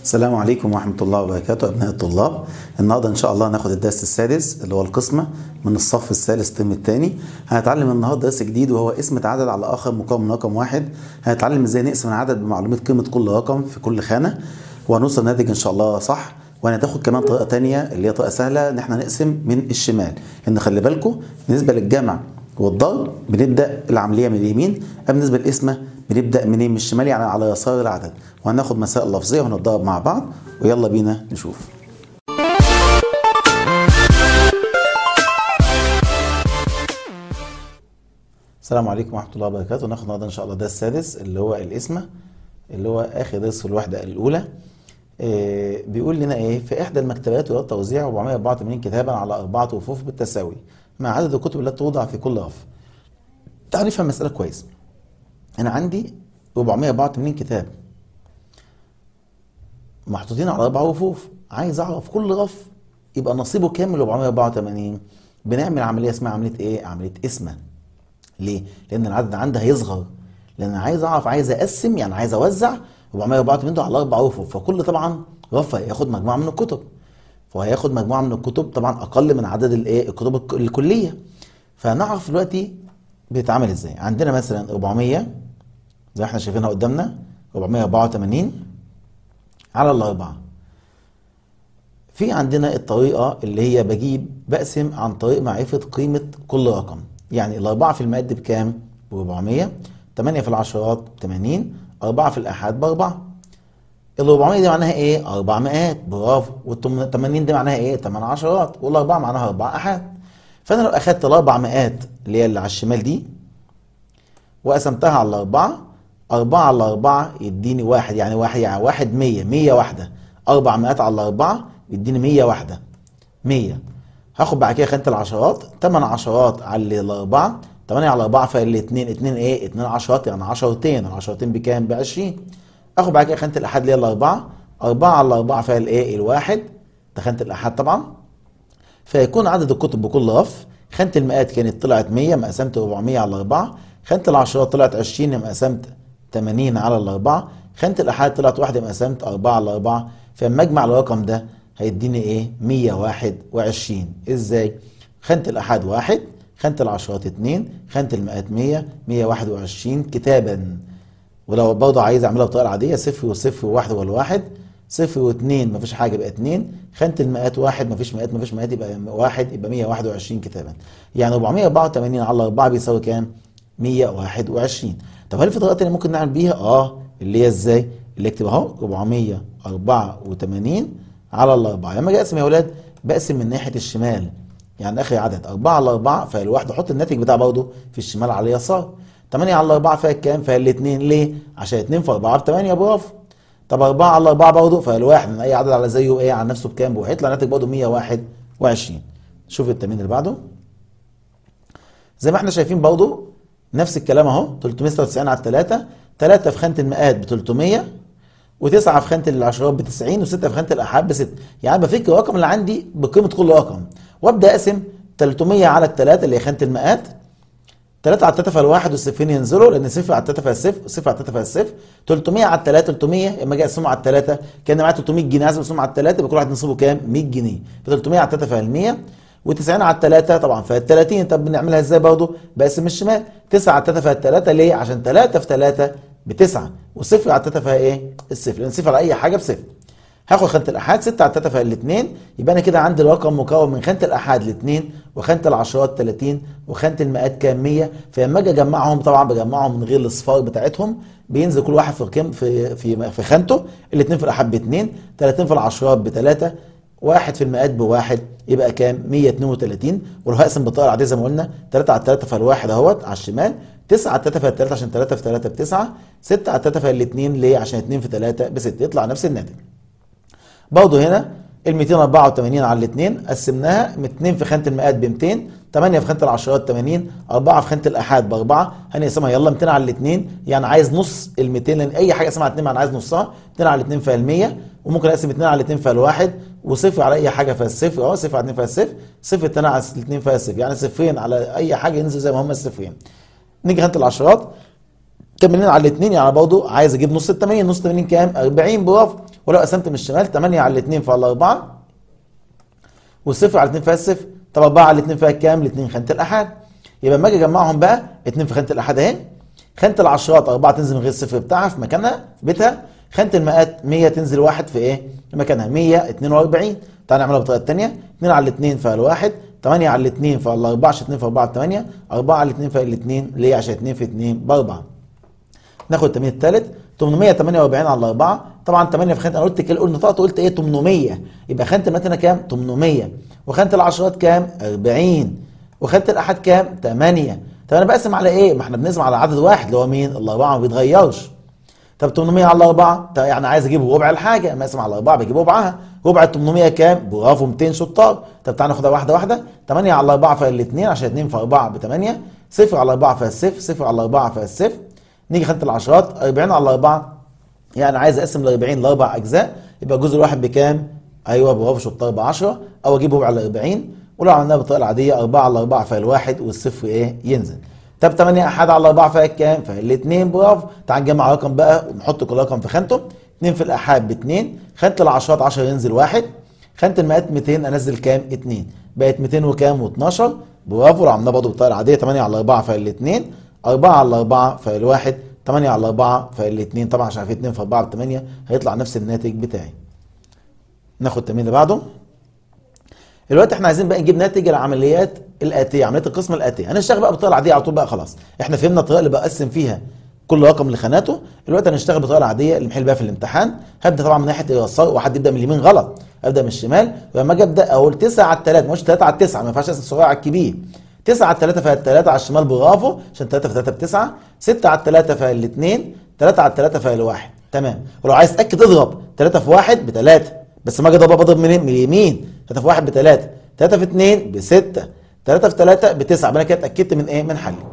السلام عليكم ورحمة الله وبركاته أبناء الطلاب النهاردة إن شاء الله هناخد الدرس السادس اللي هو القسمة من الصف الثالث الترم الثاني هنتعلم النهاردة درس جديد وهو اسم عدد على آخر مكون من رقم واحد هنتعلم إزاي نقسم العدد بمعلومات قيمة كل رقم في كل خانة وهنوصل ناتج إن شاء الله صح وهناخد كمان طريقة تانية اللي هي طريقة سهلة إن إحنا نقسم من الشمال لأن خلي بالكم بالنسبة للجمع والضرب بنبدأ العملية من اليمين أما بالنسبة للقسمة بنبدأ منين من الشمال يعني على يسار العدد وهناخد مسائل لفظية وهنتدرب مع بعض ويلا بينا نشوف السلام عليكم ورحمة الله وبركاته ناخد النهارده إن شاء الله ده السادس اللي هو القسمة اللي هو آخر درس في الوحدة الأولى آه بيقول لنا إيه في إحدى المكتبات يراد توزيع 484 كتابا على أربعة رفوف بالتساوي مع عدد الكتب التي توضع في كل رف تعريف المسألة كويس أنا عندي 484 كتاب محطوطين على أربع رفوف عايز أعرف كل رف يبقى نصيبه كام من 484 بنعمل عملية اسمها عملية إيه؟ عملية قسمة ليه؟ لأن العدد عندي هيصغر لأن أنا عايز أعرف عايز أقسم يعني عايز أوزع 484 دول على أربع رفوف فكل طبعا رف هياخد مجموعة من الكتب فهياخد مجموعة من الكتب طبعا أقل من عدد الإيه؟ الكتب الكلية فنعرف دلوقتي بيتعمل إزاي عندنا مثلا 400 زي ما احنا شايفينها قدامنا 484 على الأربعة في عندنا الطريقة اللي هي بجيب بقسم عن طريق معرفة قيمة كل رقم يعني الأربعة في المئات دي بكام؟ ب 400 8 في العشرات 80 4 في الآحاد بأربعة ال 400 دي معناها إيه؟ أربع مئات برافو وال 80 دي معناها إيه؟ 8 عشرات والأربعة معناها أربع آحاد فأنا لو أخدت الأربع مئات اللي هي اللي على الشمال دي وقسمتها على الأربعة أربعة على أربعة يديني واحد يعني واحد يعني واحد مية مية واحدة أربع مئات على أربعة يديني مية واحدة مية هاخد بعد كده خانة العشرات تمن عشرات على الأربعة تمانية على أربعة فال اتنين اتنين إيه اتنين عشرات يعني عشرتين العشرتين بكام بعشرين آخد بعد كده خانة الأحاد اللي هي الأربعة أربعة على أربعة فال إيه الواحد ده خانة الأحاد طبعا فيكون عدد الكتب بكل رف خانة المئات كانت طلعت 100 ما قسمت 400 على 4 خانة العشرات طلعت 20 ما قسمت 80 على الأربعة خانة الأحاد طلعت واحدة ما قسمت 4 على 4 فلما أجمع الرقم ده هيديني إيه 121 إزاي خانة الأحاد واحد خانة العشرات 2 خانة المئات 100 121 كتابا ولو برضه عايز أعملها بالطريقة العادية صفر وصفر وواحد والواحد صفر واثنين مفيش حاجة يبقى اتنين خانة المئات واحد مفيش مئات مفيش مئات يبقى واحد يبقى 121 كتابا يعني 484 على 4 بيساوي كام؟ 121 طب هل في طريقة تانية ممكن نعمل بيها؟ اه اللي هي ازاي؟ اللي اكتب اهو 484 على الأربعة لما اجي اقسم يا ولاد بقسم من ناحية الشمال يعني اخر عدد 4 على 4 فالواحد احط الناتج بتاعه برضه في الشمال على اليسار 8 على 4 فيها كام؟ فيها الاثنين ليه؟ عشان 2 في 4 ب 8 برافو طب 4 على 4 برضه فالواحد من اي عدد على زيه ايه على نفسه بكام؟ هيطلع ناتج برضه 121 شوف التمرين اللي بعده زي ما احنا شايفين برضه نفس الكلام اهو 396 على 3 3 في خانه المئات ب 300 و9 في خانه العشرات ب 90 و6 في خانه الاحاد ب 6 يعني بفك الرقم اللي عندي بقيمه كل رقم وابدا اقسم 300 على الثلاثه اللي هي خانه المئات 3 على 3 فالواحد والصفرين ينزلوا لان صفر على 3 فالصفر صفر على 3 فالصفر 300 على 3 300 لما اجي اقسمه على الثلاثه كان معايا 300 جنيه عايز اقسمه على الثلاثه يبقى كل واحد نصيبه كام 100 جنيه ف 300 على 3 فال 100 و90 على الثلاثه طبعا فال 30 طب بنعملها ازاي برضه بقسم الشمال 9 على 3 فال 3 ليه عشان 3 في 3 بتسعة والصفر على 3 فيها ايه الصفر لان صفر على اي حاجه بصفر هاخد خانه الاحاد 6 على 3 فيها الاثنين يبقى انا كده عندي الرقم مكون من خانه الاحاد الاثنين وخانه العشرات 30 وخانه المئات كام 100 فلما اجي اجمعهم طبعا بجمعهم من غير الاصفار بتاعتهم بينزل كل واحد في كام في في في خانته الاثنين في الاحاد باثنين 30 في العشرات بثلاثه واحد في المئات بواحد يبقى كام 132 ولو هقسم بالطريقه العاديه زي ما قلنا 3 على 3 فالواحد اهوت على الشمال 9 على 3 فال 3 عشان 3 في 3 ب 9 6 على 3 فال 2 ليه عشان 2 في 3 ب 6 يطلع نفس الناتج برضه هنا ال 284 على الاثنين قسمناها 2 في خانه المئات ب 200 8 في خانه العشرات 80 4 في خانه الاحاد باربعه هنقسمها يلا 200 على الاثنين يعني عايز نص ال 200 لان اي حاجه اسمها 2 انا عايز نصها 2 على الاثنين فال 100 وممكن اقسم 2 على الاثنين فال 1 وصفر على اي حاجه فالصفر اهو صفر على 2 فالصفر صفر 2 على الاثنين فالصفر يعني صفرين على اي حاجه ينزل زي ما هم الصفرين نيجي خانه العشرات 80 على الاثنين يعني برضه عايز اجيب نص ال 80 نص 80 كام 40 برافو ولو قسمت من الشمال 8 على 2 فيها الاربعه والصفر على 2 فيها الصفر طب 4 على 2 فيها كام؟ الاثنين خانه الاحاد يبقى لما اجي اجمعهم بقى 2 في خانه الاحاد اهي خانه العشرات 4 تنزل من غير الصفر بتاعها في مكانها في بيتها خانه المئات 100 تنزل واحد في ايه؟ في مكانها 142 تعال نعملها بالطريقه الثانيه 2 على 2 فيها الواحد 8 على 2 فيها الاربعه عشان 2 في 4 ب 8 4 على 2 فيها الاثنين ليه؟ عشان 2 في 2 ب 4 ناخد التمرين الثالث 848 على 4 طبعا 8 في خانه انا قلت كده قلت نطقت قلت ايه 800 يبقى خانه المئات هنا كام 800 وخانه العشرات كام 40 وخانه الاحاد كام 8 طب انا بقسم على ايه ما احنا بنقسم على عدد واحد اللي هو مين الاربعه ما بيتغيرش طب 800 على 4 طب يعني عايز اجيب ربع الحاجه ما اقسم على 4 بجيب ربعها ربع ال 800 كام برافو 200 شطار طب تعالى ناخدها واحده واحده 8 على 4 فيها الاثنين عشان 2 في 4 ب 8 0 على 4 فيها الصفر 0 على 4 فيها الصفر نيجي خانه العشرات 40 على 4 يعني عايز اقسم ال 40 لاربع اجزاء يبقى الجزء الواحد بكام؟ ايوه برافو شطار ب 10 او اجيب ربع ال 40 ولو عملناها بالطريقه العاديه 4 على 4 فيها الواحد والصفر ايه؟ ينزل. طب 8 احاد على 4 فيها كام؟ فيها الاثنين برافو تعال نجمع رقم بقى ونحط كل رقم في خانته 2 في الاحاد ب 2 خانه العشرات 10 ينزل واحد خانه المئات 200 انزل كام؟ 2 بقت 200 وكام؟ و12 برافو لو عملناها برضه بالطريقه العاديه 8 على 4 فيها الاثنين 4 على 4 فيها الواحد 8 على 4 فالاثنين طبعا عشان في 2 في 4 ب 8 هيطلع نفس الناتج بتاعي. ناخد التمرين اللي بعده. دلوقتي احنا عايزين بقى نجيب ناتج العمليات الاتيه عمليات القسمه الاتيه هنشتغل بقى بالطريقه العاديه على طول بقى خلاص احنا فهمنا الطريقه اللي بقسم فيها كل رقم لخاناته دلوقتي هنشتغل بالطريقه العاديه اللي محل بيها في الامتحان هبدا طبعا من ناحيه اليسار وحد يبدا من اليمين غلط ابدا من الشمال ولما اجي ابدا اقول 9 على 3 مش 3 على 9 ما ينفعش اقسم الصغير على الكبير 9 على 3 فيها 3 على الشمال برافو عشان 3 في 3 ب 9 6 على 3 فيها الاثنين 3 على 3 فيها الواحد تمام ولو عايز تاكد اضرب 3 في 1 ب 3 بس ما اجي اضرب اضرب منين من اليمين 3 في 1 ب 3 3 في 2 ب 6 3 في 3 ب 9 يبقى انا كده اتاكدت من ايه من حلي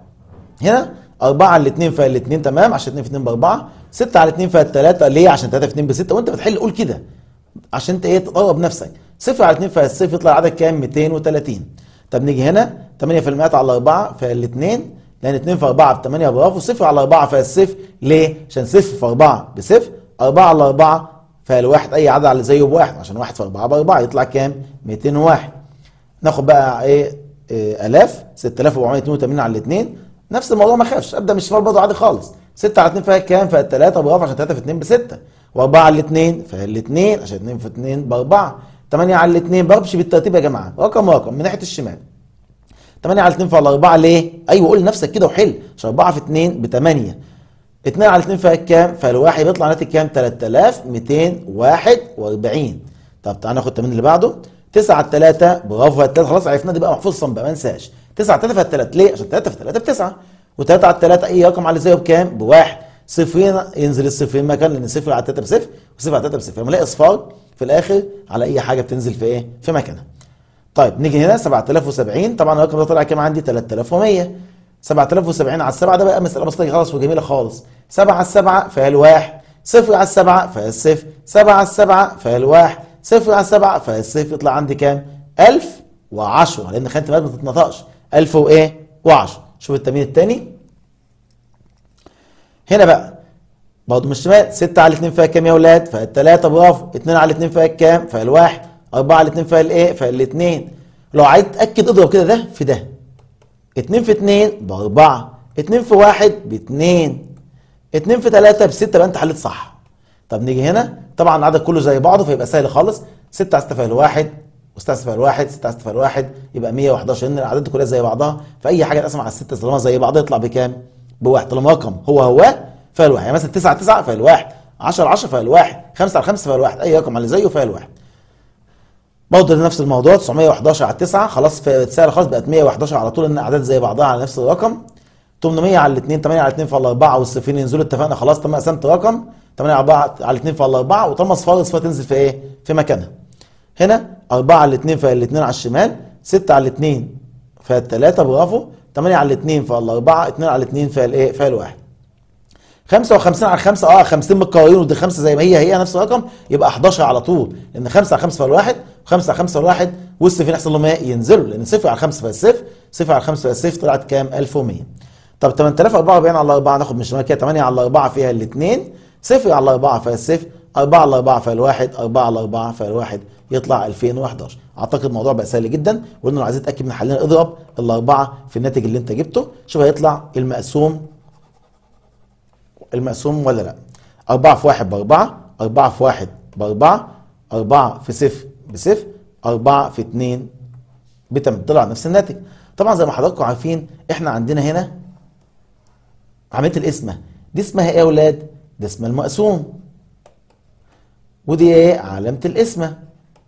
هنا 4 على 2 فيها الاثنين تمام عشان 2 في 2 ب 4 6 على 2 فيها 3 ليه عشان 3 في 2 ب 6 وانت بتحل قول كده عشان انت ايه تقرب نفسك 0 على 2 فيها الصفر يطلع العدد كام 230 طب نيجي هنا 8 في المئات على 4 فيها الاثنين لان 2 في 4 ب 8 برافو 0 على 4 فيها الصفر ليه؟ عشان 0 في 4 بصفر 4 على 4 فيها الواحد اي عدد على زيه بواحد عشان 1 في 4 ب 4 يطلع كام؟ 201 ناخد بقى ايه, إيه الاف 6482 على الاثنين نفس الموضوع ما خافش ابدا من الشمال برضه عادي خالص 6 على 2 فيها كام؟ فيها 3 برافو عشان 3 في 2 ب 6 و4 على الاثنين فيها الاثنين عشان 2 في 2 ب 4 8 على الاثنين بمشي بالترتيب يا جماعه رقم رقم من ناحيه الشمال 8 على 2 فعلى 4 ليه؟ ايوه قول لنفسك كده وحل عشان 4 في 2 ب 8 2 على 2 فيها كام؟ فالواحد بيطلع ناتج كام؟ 3241 طب تعالى ناخد التمرين اللي بعده 9 على 3 برافو على 3 خلاص عرفنا دي بقى محفوظ صم بقى ما انساش 9 على 3 فيها 3 ليه؟ عشان 3 في 3 ب 9 و3 على 3 اي رقم على زيه بكام؟ بواحد صفرين ينزل الصفرين مكان لان صفر على 3 بصفر وصفر على 3 بصفر لما الاقي اصفار في الاخر على اي حاجه بتنزل في ايه؟ في مكانها. طيب نيجي هنا 7070 طبعا الرقم ده طلع كام عندي 3100 7070 على السبعه ده بقى مساله بسيطه خالص وجميله خالص 7 على السبعه فيها الواحد صفر على السبعه فيها الصفر 7 على السبعه فيها الواحد صفر على السبعه فيها الصفر يطلع عندي كام؟ 1010 لان خانه المال ما تتنطقش 1000 وايه؟ و10 شوف التمرين الثاني هنا بقى برضه من الشمال 6 على 2 فيها كام يا اولاد؟ فيها 3 برافو 2 على 2 فيها كام؟ فيها الواحد 4 على 2 فيها الايه؟ فيها الاثنين لو عايز تاكد اضرب كده ده في ده 2 في 2 ب 4 2 في 1 ب 2 2 في 3 ب 6 يبقى انت حليت صح طب نيجي هنا طبعا العدد كله زي بعضه فيبقى سهل خالص 6 على 6 فيها الواحد و6 على 6 فيها الواحد 6 على 6 فيها الواحد يبقى 111 لان الاعداد كلها زي بعضها فاي حاجه تقسم على 6 طالما زي بعضها يطلع بكام؟ بواحد طالما رقم هو هو فيها الواحد يعني مثلا 9 على 9 فيها الواحد 10 على 10 فيها الواحد 5 على 5 فيها الواحد اي رقم على زيه فيها الواحد برضه نفس الموضوع 911 على 9 خلاص سهل خالص بقت 111 على طول ان الاعداد زي بعضها على نفس الرقم 800 على الاثنين 8 على 2 فعلى 4 والصفرين ينزلوا اتفقنا خلاص تم قسمت رقم 8 على 4 على 2 فعلى 4 وطالما اصفار اصفار تنزل في ايه؟ في مكانها. هنا 4 على 2 فيها الاثنين على الشمال 6 على 2 فيها الثلاثه برافو 8 على 2 فعلى 4 2 على 2 فيها الايه؟ فيها الواحد. 55 على 5 اه 50 متكررين ودي 5 زي ما هي هي نفس الرقم يبقى 11 على طول لان 5 على 5 فيها الواحد و5 على 5 فيها الواحد والصفرين يحصل لهم ايه؟ ينزلوا لان 0 على 5 فيها الصفر 0 على 5 فيها الصفر طلعت كام؟ 1100 طب 8044 على 4 ناخد من الشمال كده 8 على 4 فيها الاثنين 0 على 4 فيها الصفر 4 على 4 فال 1 4 على 4 فال 1 يطلع 2011 اعتقد الموضوع بقى سهل جدا وقلنا لو عايزين تتاكد من حلنا اضرب الاربعه في الناتج اللي انت جبته شوف هيطلع المقسوم المقسوم ولا لا 4 في 1 باربعه 4 في 1 باربعه 4 في صفر بصفر 4 في 2 بتم طلع نفس الناتج طبعا زي ما حضراتكم عارفين احنا عندنا هنا عمليه القسمه دي اسمها ايه يا اولاد ده اسمها المقسوم ودي ايه علامه القسمه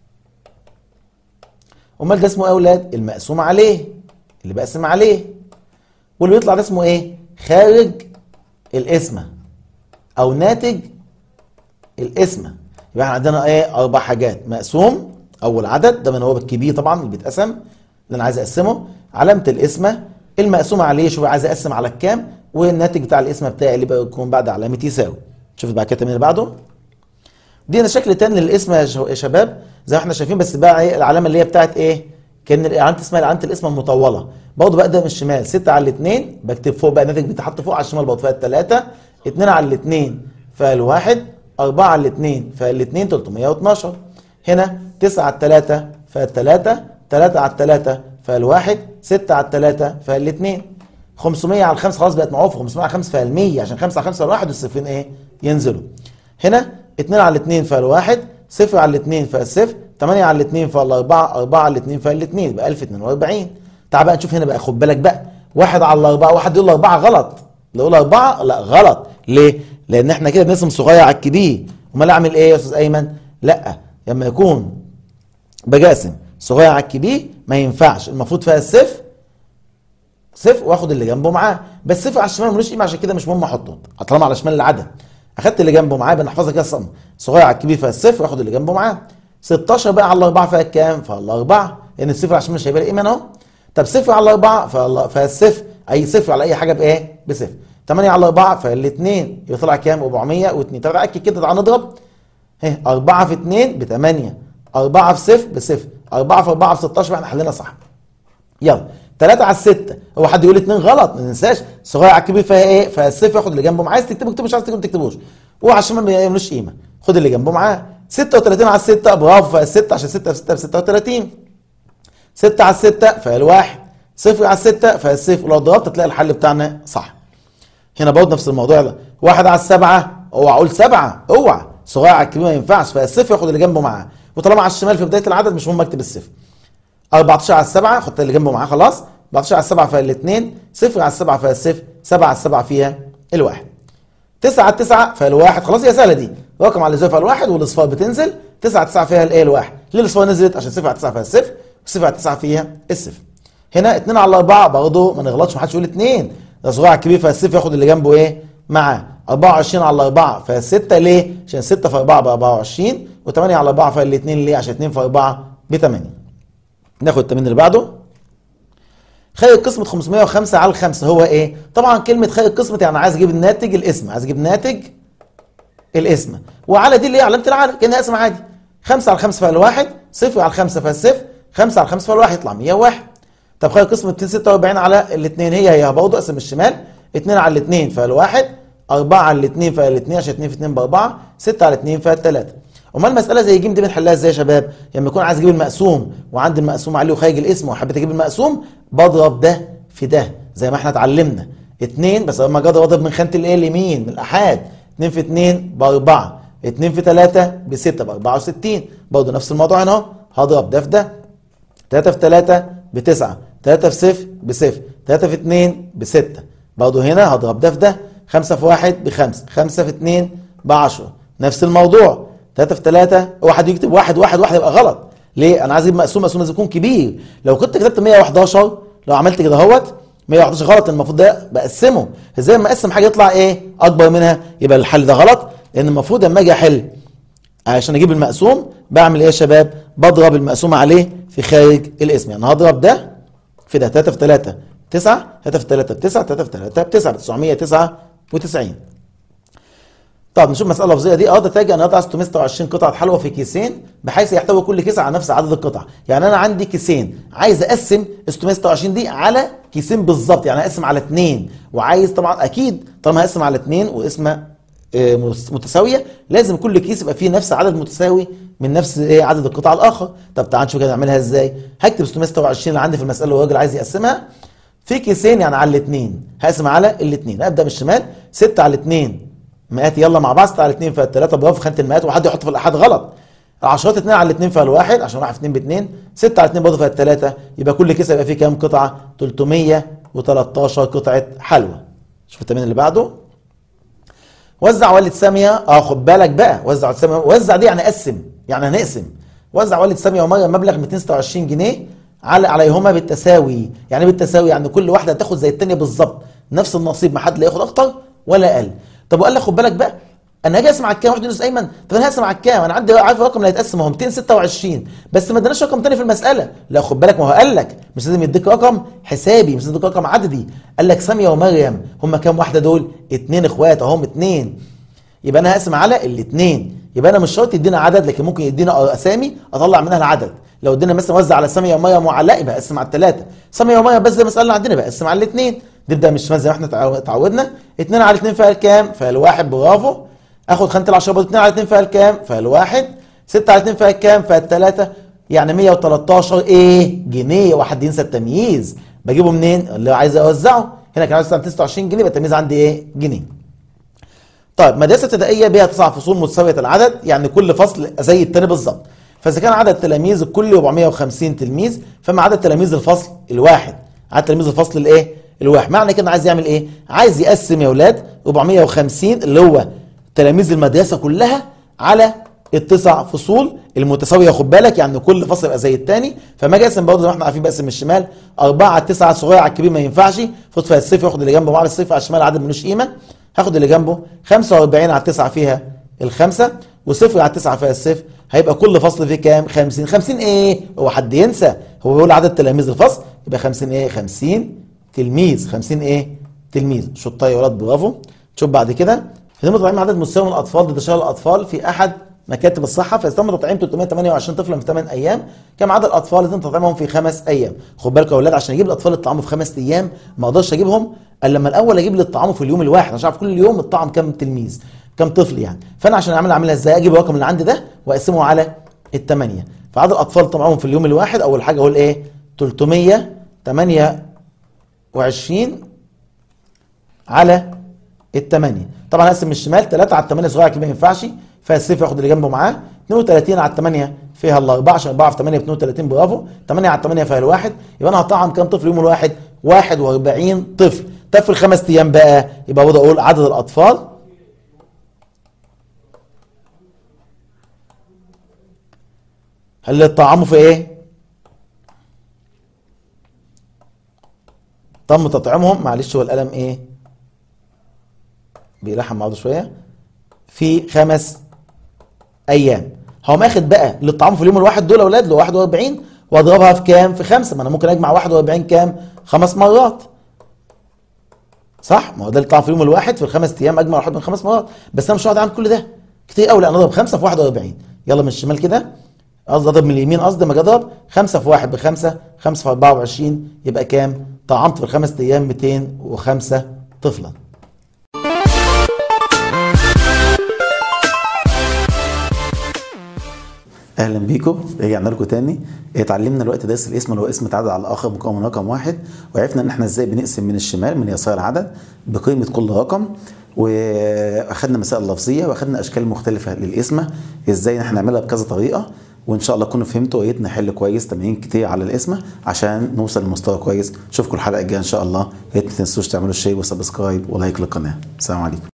امال ده اسمه ايه يا اولاد المقسوم عليه اللي بقسم عليه واللي بيطلع ده اسمه ايه خارج القسمه او ناتج القسمه يبقى احنا عندنا ايه اربع حاجات مقسوم اول عدد ده من هو الكبير طبعا اللي بيتقسم اللي انا عايز اقسمه علامه القسمه المقسوم عليه شوف عايز اقسم على الكام والناتج بتاع القسمه بتاعي اللي بيكون بعد علامه يساوي شوف بقى كده اللي بعده دي انا شكل تاني للاسم يا شباب زي ما احنا شايفين بس بقى ايه العلامه اللي هي بتاعت ايه كان علامه اسمها علامه الاسم المطوله برضه بقى ده من الشمال 6 على الاثنين بكتب فوق بقى الناتج بيتحط فوق على الشمال برضه فيها الثلاثه 2 على الاثنين فالواحد 4 على الاثنين فالاثنين 312 هنا 9 على الثلاثه فالثلاثه 3 على الثلاثه فالواحد 6 على الثلاثه فالاثنين 500 على الخمسه خلاص بقت معروفه 500 على 5 فال100 عشان 5 على 5 فالواحد والصفرين ايه ينزلوا هنا 2 على 2 فالواحد 0 على 2 فالصفر 8 على 2 فالاربعه 4 على 2 فالاثنين يبقى 1042 تعال بقى نشوف هنا بقى خد بالك بقى واحد على الاربعه واحد يقول اربعه غلط اللي يقول اربعه لا غلط ليه؟ لان احنا كده بنقسم صغير على الكبير امال اعمل ايه يا استاذ ايمن؟ لا لما يكون بجاسم صغير على الكبير ما ينفعش المفروض فيها الصفر صفر واخد اللي جنبه معاه بس صفر على الشمال ملوش قيمه عشان كده مش مهم احطه طالما على شمال العدد اخدت اللي جنبه معاه بنحفظها كده الصم صغير على الكبير فيها الصفر واخد اللي جنبه معاه 16 بقى على الاربعه فيها كام؟ فيها الاربعه لان الصفر على الشمال مش هيبقى قيمه اهو طب صفر على الاربعه فيها الصفر اي صفر على اي حاجه بايه؟ بصفر 8 على 4 فالاثنين يبقى طلع كام 402 طب اكد كده تعال نضرب اهي 4 في 2 ب 8 4 في صفر بصفر 4 في 4 ب 16 احنا حلينا صح يلا 3 على 6 هو حد يقول 2 غلط ما ننساش صغير على الكبير فيها ايه فيها الصفر ياخد اللي جنبه معاه عايز تكتبه اكتبه مش عايز تكتبه ما تكتبوش وعلى الشمال ما يعملوش قيمه خد اللي جنبه معاه 36 على 6 برافو فيها 6 عشان 6 في 6 ب 36 6 على 6 فيها الواحد صفر على 6 فيها الصفر ولو ضربت تلاقي الحل بتاعنا صح هنا برضه نفس الموضوع ده واحد على السبعة اوعى اقول سبعة اوعى صغير على الكبير ما ينفعش فالصفر ياخد اللي جنبه معاه وطالما على الشمال في بداية العدد مش مهم اكتب الصفر 14 على السبعة خدت اللي جنبه معاه خلاص 14 على السبعة فيها الاثنين صفر على السبعة فيها الصفر 7 على السبعة فيها الواحد 9 على 9 فيها الواحد خلاص هي سهلة دي رقم على الزاوية فيها الواحد والاصفار بتنزل 9 على 9 فيها الايه الواحد ليه الاصفار نزلت عشان 0 على 9 فيها الصفر و0 على 9 فيها الصفر هنا 2 على 4 برضه ما نغلطش ما حدش يقول 2 ده صغير على الكبير فالصفر ياخد اللي جنبه ايه معاه 24 على 4 فيها 6 ليه؟ عشان 6 في 4 ب 24 و8 على 4 فيها الاثنين ليه؟ عشان 2 في 4 ب 8 ناخد التمرين اللي بعده خارج قسمة 505 على 5 هو ايه؟ طبعا كلمة خارج قسمة يعني عايز اجيب الناتج الاسم عايز اجيب ناتج الاسم وعلى دي اللي هي علامة العدد كأنها اسم عادي 5 على 5 فيها الواحد 0 على 5 فيها الصفر 5 على 5 فيها الواحد يطلع 101 طب خارج قسمة 246 على الاثنين هي هي برضه اقسم الشمال 2 على الاثنين فيها الواحد 4 على الاثنين فيها الاثنين عشان 2 في 2 ب 4 6 على 2 فيها 3 امال المساله زي جيم دي بنحلها ازاي يا شباب لما يكون عايز اجيب المقسوم وعندي المقسوم عليه وخارج الاسم وحبيت اجيب المقسوم بضرب ده في ده زي ما احنا اتعلمنا 2 بس لما اجي اضرب من خانه الايه اليمين من الاحاد 2 في 2 ب 4 2 في 3 ب 6 ب 64 برضه نفس الموضوع هنا اهو هضرب ده في ده 3 في 3 ب 9 3 في 0 ب 0 3 في 2 ب 6 برضه هنا هضرب ده في ده 5 في 1 ب 5 5 في 2 ب 10 نفس الموضوع 3 في 3 واحد يكتب 1 1 1 يبقى غلط ليه انا عايز اجيب مقسوم مقسوم لازم يكون كبير لو كنت كتبت 111 لو عملت كده اهوت 111 غلط المفروض ده بقسمه ازاي لما اقسم حاجه يطلع ايه اكبر منها يبقى الحل ده غلط لان المفروض لما اجي احل عشان اجيب المقسوم بعمل ايه يا شباب بضرب المقسوم عليه في خارج الاسم يعني هضرب ده في ده 3 في 3 9 3 في 3 ب 9 3 في 3 ب 9 ب 999 طب نشوف مسألة لفظية دي اه ده تاجي انا قطع 626 قطعة حلوى في كيسين بحيث يحتوي كل كيس على نفس عدد القطع، يعني انا عندي كيسين عايز اقسم 626 دي على كيسين بالظبط يعني اقسم على اثنين وعايز طبعا اكيد طالما هقسم على اثنين واسمه آه، مس- متساويه لازم كل كيس يبقى فيه نفس عدد متساوي من نفس ايه عدد القطع الاخر طب تعال نشوف كده نعملها ازاي هكتب 626 اللي عندي في المساله والراجل عايز يقسمها في كيسين يعني على الاثنين هقسم على الاثنين ابدا من الشمال 6 على الاثنين مئات يلا مع بعض 6 على الاثنين فالثلاثه برافو في خانه المئات وحد يحط في الاحاد غلط العشرات 2 على الاثنين فيها الواحد عشان واحد في 2 ب 2 6 على 2 برضه فيها الثلاثه يبقى كل كيس يبقى فيه كام قطعه 313 قطعه حلوى شوف التمرين اللي بعده وزع والد سامية اه خد بالك بقى وزع والد سامية وزع دي يعني قسم يعني هنقسم وزع والد سامية ومريم مبلغ 226 جنيه على عليهما بالتساوي يعني إيه بالتساوي يعني كل واحده تاخد زي الثانيه بالظبط نفس النصيب ما حد لا ياخد اكتر ولا اقل طب وقال لك خد بالك بقى انا هاجي اقسم على الكام واحد يونس ايمن طب انا هقسم على الكام انا عندي عارف الرقم اللي هيتقسم هو 226 بس ما اداناش رقم تاني في المساله لا خد بالك ما هو قال لك مش لازم يديك رقم حسابي مش لازم يديك رقم عددي قال لك ساميه ومريم هم كام واحده دول اتنين اخوات اهم اتنين يبقى انا هقسم على الاثنين يبقى انا مش شرط يدينا عدد لكن ممكن يدينا اسامي اطلع منها العدد لو ادينا مثلا وزع على ساميه ومريم وعلاء يبقى اقسم على الثلاثه ساميه ومريم بس زي ما سالنا عندنا بقى اقسم على الاثنين نبدا من الشمال زي ما احنا تعو- اتعودنا 2 على 2 فيها الكام؟ فيها الواحد برافو اخد خانه العشره برضه 2 على 2 فيها الكام؟ فيها الواحد 6 على 2 فيها الكام؟ فيها الثلاثه يعني 113 ايه؟ جنيه واحد ينسى التمييز بجيبه منين؟ اللي عايز اوزعه هنا كان عايز 29 جنيه يبقى التمييز عندي ايه؟ جنيه طيب مدرسة ابتدائية بها تسع فصول متساوية العدد يعني كل فصل زي التاني بالظبط فإذا كان عدد تلاميذ الكل 450 تلميذ فما عدد تلاميذ الفصل الواحد عدد تلاميذ الفصل الايه؟ الواحد معنى كده عايز يعمل ايه؟ عايز يقسم يا اولاد 450 اللي هو تلاميذ المدرسة كلها على التسع فصول المتساوية خد بالك يعني كل فصل يبقى زي التاني فما اجي اقسم برضه زي ما احنا عارفين بقسم من الشمال 4 على 9 الصغير على الكبير ما ينفعش فوت فيها الصفر ياخد اللي جنبه مع الصفر على الشمال عدد ملوش قيمة هاخد اللي جنبه 45 على 9 فيها الخمسة وصفر على 9 فيها الصفر هيبقى كل فصل فيه كام 50 50 ايه هو حد ينسى هو بيقول عدد تلاميذ الفصل يبقى 50 ايه 50 تلميذ 50 ايه تلميذ شطايه يا ولاد برافو شوف بعد كده يتم تطعيم عدد مستوى من الاطفال ضد شلل الاطفال في احد مكاتب الصحه فيتم تطعيم 328 طفلا في 8 ايام كم عدد الاطفال يتم تطعيمهم في خمس ايام خد بالكم يا اولاد عشان اجيب الاطفال الطعام في خمس ايام ما اقدرش اجيبهم الا لما الاول اجيب لي الطعام في اليوم الواحد عشان اعرف كل يوم الطعم كم تلميذ كم طفل يعني فانا عشان اعمل اعملها ازاي اجيب الرقم اللي عندي ده واقسمه على الثمانيه فعدد الاطفال طبعهم في اليوم الواحد اول حاجه اقول ايه 328 على الثمانية طبعا هقسم من الشمال 3 على الثمانية صغير كده ما ينفعش فالصفر ياخد اللي جنبه معاه 32 على الثمانية فيها الأربعة عشان 4 في 8 ب 32 برافو 8 على 8 فيها الواحد يبقى أنا هطعم كام طفل يوم الواحد 41 طفل طب في الخمس أيام بقى يبقى برضه أقول عدد الأطفال هل طعمه في إيه؟ تم تطعيمهم معلش هو القلم إيه؟ بيلحم بعضه شويه في خمس ايام هقوم اخد بقى اللي طعمه في اليوم الواحد دول يا اولاد ل 41 واضربها في كام؟ في خمسه ما انا ممكن اجمع 41 كام؟ خمس مرات صح؟ ما هو ده اللي طعم في اليوم الواحد في الخمس ايام اجمع واحد من خمس مرات بس انا مش هقعد اعمل كل ده كتير قوي لا انا اضرب خمسه في 41 يلا من الشمال كده قصدي اضرب من اليمين قصدي ما اجي اضرب خمسه في واحد بخمسه خمسه في 24 يبقى كام؟ طعمت في الخمس ايام 205 طفلا اهلا بيكم رجعنا لكم تاني اتعلمنا الوقت درس الاسم اللي هو اسم تعدد على الاخر مكون من رقم واحد وعرفنا ان احنا ازاي بنقسم من الشمال من يسار العدد بقيمه كل رقم واخدنا مسائل لفظيه واخدنا اشكال مختلفه للاسمه ازاي احنا نعملها بكذا طريقه وان شاء الله تكونوا فهمتوا وقيت نحل كويس تمارين كتير على الاسمه عشان نوصل لمستوى كويس اشوفكم الحلقه الجايه ان شاء الله يا ريت ما تنسوش تعملوا شير وسبسكرايب ولايك للقناه السلام عليكم